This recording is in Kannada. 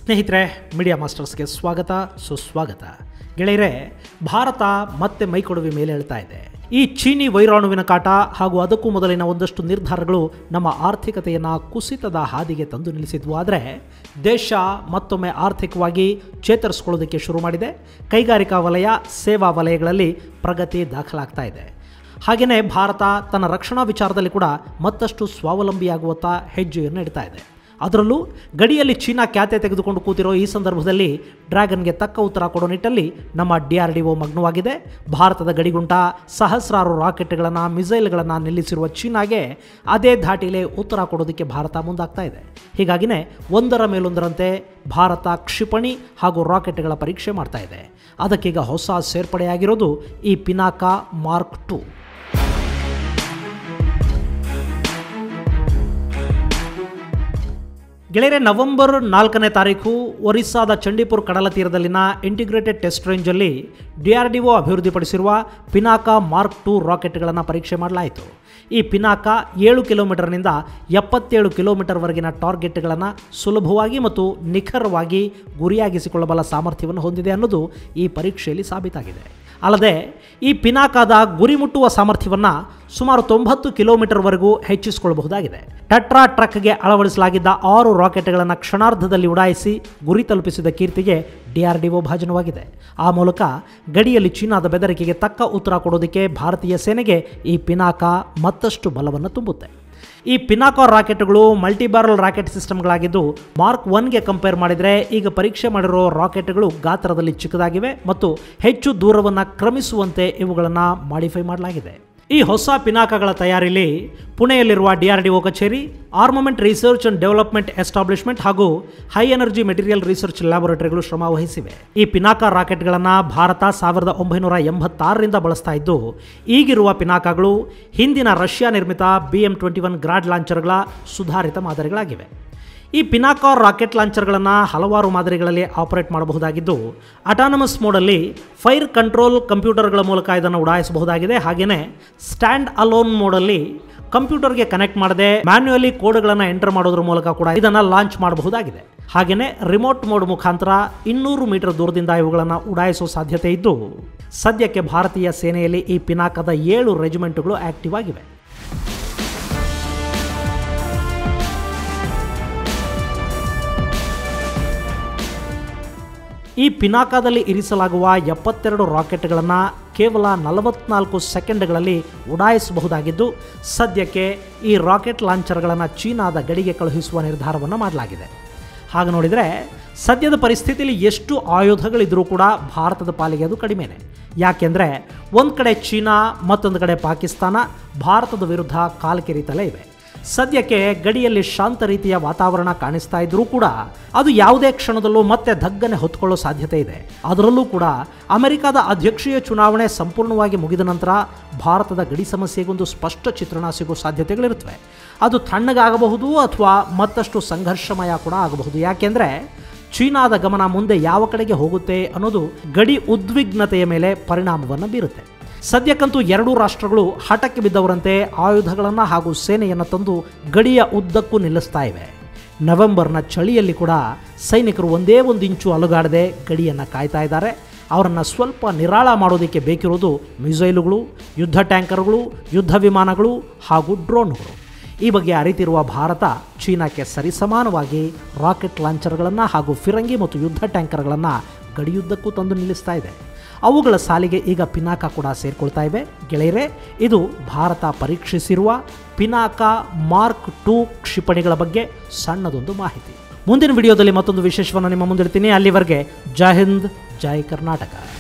ಸ್ನೇಹಿತರೆ ಮೀಡಿಯಾ ಮಾಸ್ಟರ್ಸ್ಗೆ ಸ್ವಾಗತ ಸುಸ್ವಾಗತ ಗೆಳೆಯರೆ ಭಾರತ ಮತ್ತೆ ಮೈಕೊಡುವಿ ಮೇಲೆ ಹೇಳ್ತಾ ಇದೆ ಈ ಚೀನಿ ವೈರಾಣುವಿನ ಕಾಟ ಹಾಗೂ ಅದಕ್ಕೂ ಮೊದಲಿನ ಒಂದಷ್ಟು ನಿರ್ಧಾರಗಳು ನಮ್ಮ ಆರ್ಥಿಕತೆಯನ್ನು ಕುಸಿತದ ಹಾದಿಗೆ ತಂದು ನಿಲ್ಲಿಸಿದ್ವು ಆದರೆ ದೇಶ ಮತ್ತೊಮ್ಮೆ ಆರ್ಥಿಕವಾಗಿ ಚೇತರಿಸಿಕೊಳ್ಳೋದಕ್ಕೆ ಶುರು ಮಾಡಿದೆ ಕೈಗಾರಿಕಾ ವಲಯ ಸೇವಾ ವಲಯಗಳಲ್ಲಿ ಪ್ರಗತಿ ದಾಖಲಾಗ್ತಾ ಇದೆ ಹಾಗೆಯೇ ಭಾರತ ತನ್ನ ರಕ್ಷಣಾ ವಿಚಾರದಲ್ಲಿ ಕೂಡ ಮತ್ತಷ್ಟು ಸ್ವಾವಲಂಬಿಯಾಗುವತ್ತ ಹೆಜ್ಜೆಯನ್ನು ಇಡ್ತಾ ಇದೆ ಅದರಲ್ಲೂ ಗಡಿಯಲ್ಲಿ ಚೀನಾ ಖ್ಯಾತೆ ತೆಗೆದುಕೊಂಡು ಕೂತಿರೋ ಈ ಸಂದರ್ಭದಲ್ಲಿ ಡ್ರ್ಯಾಗನ್ಗೆ ತಕ್ಕ ಉತ್ತರ ಕೊಡೋ ನಿಟ್ಟಲ್ಲಿ ನಮ್ಮ ಡಿ ಆರ್ ಡಿ ಒ ಮಗ್ನವಾಗಿದೆ ಭಾರತದ ಗಡಿಗುಂಟ ಸಹಸ್ರಾರು ರಾಕೆಟ್ಗಳನ್ನು ಮಿಸೈಲ್ಗಳನ್ನು ನಿಲ್ಲಿಸಿರುವ ಚೀನಾಗೆ ಅದೇ ಧಾಟಿಲೇ ಉತ್ತರ ಕೊಡೋದಕ್ಕೆ ಭಾರತ ಮುಂದಾಗ್ತಾ ಇದೆ ಹೀಗಾಗಿನೇ ಒಂದರ ಮೇಲೊಂದರಂತೆ ಭಾರತ ಕ್ಷಿಪಣಿ ಹಾಗೂ ರಾಕೆಟ್ಗಳ ಪರೀಕ್ಷೆ ಮಾಡ್ತಾ ಇದೆ ಅದಕ್ಕೀಗ ಹೊಸ ಸೇರ್ಪಡೆಯಾಗಿರೋದು ಈ ಪಿನಾಕಾ ಮಾರ್ಕ್ ಟು ಗೆಳೆಯರೆ ನವೆಂಬರ್ ನಾಲ್ಕನೇ ತಾರೀಕು ಒರಿಸ್ಸಾದ ಚಂಡೀಪುರ್ ಕಡಲ ತೀರದಲ್ಲಿನ ಇಂಟಿಗ್ರೇಟೆಡ್ ಟೆಸ್ಟ್ ರೇಂಜಲ್ಲಿ ಡಿ ಆರ್ ಡಿ ಒ ಅಭಿವೃದ್ಧಿಪಡಿಸಿರುವ ಪಿನಾಕಾ ಮಾರ್ಕ್ ಟು ರಾಕೆಟ್ಗಳನ್ನು ಪರೀಕ್ಷೆ ಮಾಡಲಾಯಿತು ಈ ಪಿನಾಕ ಏಳು ಕಿಲೋಮೀಟರ್ನಿಂದ ಎಪ್ಪತ್ತೇಳು ಕಿಲೋಮೀಟರ್ವರೆಗಿನ ಟಾರ್ಗೆಟ್ಗಳನ್ನು ಸುಲಭವಾಗಿ ಮತ್ತು ನಿಖರವಾಗಿ ಗುರಿಯಾಗಿಸಿಕೊಳ್ಳಬಲ್ಲ ಸಾಮರ್ಥ್ಯವನ್ನು ಹೊಂದಿದೆ ಅನ್ನೋದು ಈ ಪರೀಕ್ಷೆಯಲ್ಲಿ ಸಾಬೀತಾಗಿದೆ ಅಲ್ಲದೆ ಈ ಪಿನಾಕಾದ ಗುರಿ ಮುಟ್ಟುವ ಸಾಮರ್ಥ್ಯವನ್ನು ಸುಮಾರು ತೊಂಬತ್ತು ಕಿಲೋಮೀಟರ್ವರೆಗೂ ಹೆಚ್ಚಿಸಿಕೊಳ್ಳಬಹುದಾಗಿದೆ ಟಟ್ರಾ ಟ್ರಕ್ಗೆ ಅಳವಡಿಸಲಾಗಿದ್ದ ಆರು ರಾಕೆಟ್ಗಳನ್ನು ಕ್ಷಣಾರ್ಧದಲ್ಲಿ ಉಡಾಯಿಸಿ ಗುರಿ ತಲುಪಿಸಿದ ಕೀರ್ತಿಗೆ ಡಿಆರ್ಡಿಒ ಭಾಜನವಾಗಿದೆ ಆ ಮೂಲಕ ಗಡಿಯಲ್ಲಿ ಚೀನಾದ ಬೆದರಿಕೆಗೆ ತಕ್ಕ ಉತ್ತರ ಕೊಡೋದಕ್ಕೆ ಭಾರತೀಯ ಸೇನೆಗೆ ಈ ಪಿನಾಕ ಮತ್ತಷ್ಟು ಬಲವನ್ನು ತುಂಬುತ್ತೆ ಈ ಪಿನಾಕಾ ರಾಕೆಟ್ಗಳು ಮಲ್ಟಿ ಬ್ಯಾರಲ್ ರಾಕೆಟ್ ಸಿಸ್ಟಮ್ಗಳಾಗಿದ್ದು ಮಾರ್ಕ್ ಒನ್ಗೆ ಕಂಪೇರ್ ಮಾಡಿದರೆ ಈಗ ಪರೀಕ್ಷೆ ಮಾಡಿರೋ ರಾಕೆಟ್ಗಳು ಗಾತ್ರದಲ್ಲಿ ಚಿಕ್ಕದಾಗಿವೆ ಮತ್ತು ಹೆಚ್ಚು ದೂರವನ್ನು ಕ್ರಮಿಸುವಂತೆ ಇವುಗಳನ್ನು ಮಾಡಿಫೈ ಮಾಡಲಾಗಿದೆ ಈ ಹೊಸ ಪಿನಾಕಗಳ ತಯಾರಿಲಿ ಪುಣೆಯಲ್ಲಿರುವ ಡಿಆರ್ಡಿಒ ಕಚೇರಿ armament research and development establishment ಹಾಗೂ ಹೈ ಎನರ್ಜಿ ಮೆಟೀರಿಯಲ್ ರಿಸರ್ಚ್ ಲ್ಯಾಬೊರೇಟರಿಗಳು ಶ್ರಮ ವಹಿಸಿವೆ ಈ ಪಿನಾಕ ರಾಕೆಟ್ಗಳನ್ನು ಭಾರತ ಸಾವಿರದ ಒಂಬೈನೂರ ಎಂಬತ್ತಾರರಿಂದ ಬಳಸ್ತಾ ಇದ್ದು ಈಗಿರುವ ಪಿನಾಕಗಳು ಹಿಂದಿನ ರಷ್ಯಾ ನಿರ್ಮಿತ B M twenty one Grad ಲಾಂಚರ್ಗಳ ಸುಧಾರಿತ ಮಾದರಿಗಳಾಗಿವೆ ಈ ಪಿನಾಕಾರ್ ರಾಕೆಟ್ ಲಾಂಚರ್ಗಳನ್ನು ಹಲವಾರು ಮಾದರಿಗಳಲ್ಲಿ ಆಪರೇಟ್ ಮಾಡಬಹುದಾಗಿದ್ದು ಅಟಾನಮಸ್ ಮೋಡಲ್ಲಿ ಫೈರ್ ಕಂಟ್ರೋಲ್ ಕಂಪ್ಯೂಟರ್ಗಳ ಮೂಲಕ ಇದನ್ನು ಉಡಾಯಿಸಬಹುದಾಗಿದೆ ಹಾಗೆಯೇ ಸ್ಟ್ಯಾಂಡ್ ಅಲೋನ್ ಮೋಡಲ್ಲಿ ಕಂಪ್ಯೂಟರ್ಗೆ ಕನೆಕ್ಟ್ ಮಾಡದೆ ಮ್ಯಾನ್ಯುಯಲಿ ಕೋಡ್ಗಳನ್ನು ಎಂಟರ್ ಮಾಡೋದ್ರ ಮೂಲಕ ಕೂಡ ಇದನ್ನು ಲಾಂಚ್ ಮಾಡಬಹುದಾಗಿದೆ ಹಾಗೆಯೇ ರಿಮೋಟ್ ಮೋಡ್ ಮುಖಾಂತರ ಇನ್ನೂರು ಮೀಟರ್ ದೂರದಿಂದ ಇವುಗಳನ್ನು ಉಡಾಯಿಸುವ ಸಾಧ್ಯತೆ ಇದ್ದು ಸದ್ಯಕ್ಕೆ ಭಾರತೀಯ ಸೇನೆಯಲ್ಲಿ ಈ ಪಿನಾಕದ ಏಳು ರೆಜಿಮೆಂಟ್ಗಳು ಆಕ್ಟಿವ್ ಆಗಿವೆ ಈ ಪಿನಾಕಾದಲ್ಲಿ ಇರಿಸಲಾಗುವ ಎಪ್ಪತ್ತೆರಡು ರಾಕೆಟ್ಗಳನ್ನು ಕೇವಲ ನಲವತ್ನಾಲ್ಕು ಸೆಕೆಂಡ್ಗಳಲ್ಲಿ ಉಡಾಯಿಸಬಹುದಾಗಿದ್ದು ಸದ್ಯಕ್ಕೆ ಈ ರಾಕೆಟ್ ಲಾಂಚರ್ಗಳನ್ನು ಚೀನಾದ ಗಡಿಗೆ ಕಳುಹಿಸುವ ನಿರ್ಧಾರವನ್ನು ಮಾಡಲಾಗಿದೆ ಹಾಗೆ ನೋಡಿದರೆ ಸದ್ಯದ ಪರಿಸ್ಥಿತಿಯಲ್ಲಿ ಎಷ್ಟು ಆಯುಧಗಳಿದ್ರೂ ಕೂಡ ಭಾರತದ ಪಾಲಿಗೆ ಅದು ಕಡಿಮೆನೆ ಯಾಕೆಂದರೆ ಒಂದು ಕಡೆ ಚೀನಾ ಮತ್ತೊಂದು ಕಡೆ ಪಾಕಿಸ್ತಾನ ಭಾರತದ ವಿರುದ್ಧ ಕಾಲ್ಕೆರಿತಲೇ ಇವೆ ಸದ್ಯಕ್ಕೆ ಗಡಿಯಲ್ಲಿ ಶಾಂತ ರೀತಿಯ ವಾತಾವರಣ ಕಾಣಿಸ್ತಾ ಇದ್ರೂ ಕೂಡ ಅದು ಯಾವುದೇ ಕ್ಷಣದಲ್ಲೂ ಮತ್ತೆ ಧಗ್ಗನೆ ಹೊತ್ಕೊಳ್ಳೋ ಸಾಧ್ಯತೆ ಇದೆ ಅದರಲ್ಲೂ ಕೂಡ ಅಮೆರಿಕದ ಅಧ್ಯಕ್ಷೀಯ ಚುನಾವಣೆ ಸಂಪೂರ್ಣವಾಗಿ ಮುಗಿದ ನಂತರ ಭಾರತದ ಗಡಿ ಸಮಸ್ಯೆಗೊಂದು ಸ್ಪಷ್ಟ ಚಿತ್ರಣ ಸಿಗೋ ಸಾಧ್ಯತೆಗಳಿರುತ್ತವೆ ಅದು ತಣ್ಣಗಾಗಬಹುದು ಅಥವಾ ಮತ್ತಷ್ಟು ಸಂಘರ್ಷಮಯ ಕೂಡ ಆಗಬಹುದು ಯಾಕೆಂದರೆ ಚೀನಾದ ಗಮನ ಮುಂದೆ ಯಾವ ಕಡೆಗೆ ಹೋಗುತ್ತೆ ಅನ್ನೋದು ಗಡಿ ಉದ್ವಿಗ್ನತೆಯ ಮೇಲೆ ಪರಿಣಾಮವನ್ನು ಬೀರುತ್ತೆ ಸದ್ಯಕ್ಕಂತೂ ಎರಡೂ ರಾಷ್ಟ್ರಗಳು ಹಠಕ್ಕೆ ಬಿದ್ದವರಂತೆ ಆಯುಧಗಳನ್ನು ಹಾಗೂ ಸೇನೆಯನ್ನು ತಂದು ಗಡಿಯ ಉದ್ದಕ್ಕೂ ನಿಲ್ಲಿಸ್ತಾ ಇವೆ ನವೆಂಬರ್ನ ಚಳಿಯಲ್ಲಿ ಕೂಡ ಸೈನಿಕರು ಒಂದೇ ಒಂದು ಇಂಚು ಅಲುಗಾಡದೆ ಗಡಿಯನ್ನು ಕಾಯ್ತಾ ಇದ್ದಾರೆ ಅವರನ್ನು ಸ್ವಲ್ಪ ನಿರಾಳ ಮಾಡೋದಕ್ಕೆ ಬೇಕಿರೋದು ಮಿಸೈಲುಗಳು ಯುದ್ಧ ಟ್ಯಾಂಕರ್ಗಳು ಯುದ್ಧ ವಿಮಾನಗಳು ಹಾಗೂ ಡ್ರೋನ್ಗಳು ಈ ಬಗ್ಗೆ ಅರಿತಿರುವ ಭಾರತ ಚೀನಾಕ್ಕೆ ಸರಿಸಮಾನವಾಗಿ ರಾಕೆಟ್ ಲಾಂಚರ್ಗಳನ್ನು ಹಾಗೂ ಫಿರಂಗಿ ಮತ್ತು ಯುದ್ಧ ಟ್ಯಾಂಕರ್ಗಳನ್ನು ಗಡಿಯುದ್ದಕ್ಕೂ ತಂದು ನಿಲ್ಲಿಸ್ತಾ ಇದೆ ಅವುಗಳ ಸಾಲಿಗೆ ಈಗ ಪಿನಾಕ ಕೂಡ ಸೇರ್ಕೊಳ್ತಾ ಇವೆ ಗೆಳೆಯರೆ ಇದು ಭಾರತ ಪರೀಕ್ಷಿಸಿರುವ ಪಿನಾಕ ಮಾರ್ಕ್ ಟೂ ಕ್ಷಿಪಣಿಗಳ ಬಗ್ಗೆ ಸಣ್ಣದೊಂದು ಮಾಹಿತಿ ಮುಂದಿನ ವಿಡಿಯೋದಲ್ಲಿ ಮತ್ತೊಂದು ವಿಶೇಷವನ್ನು ನಿಮ್ಮ ಮುಂದಿಡ್ತೀನಿ ಅಲ್ಲಿವರೆಗೆ ಜೈ ಹಿಂದ್ ಜೈ ಕರ್ನಾಟಕ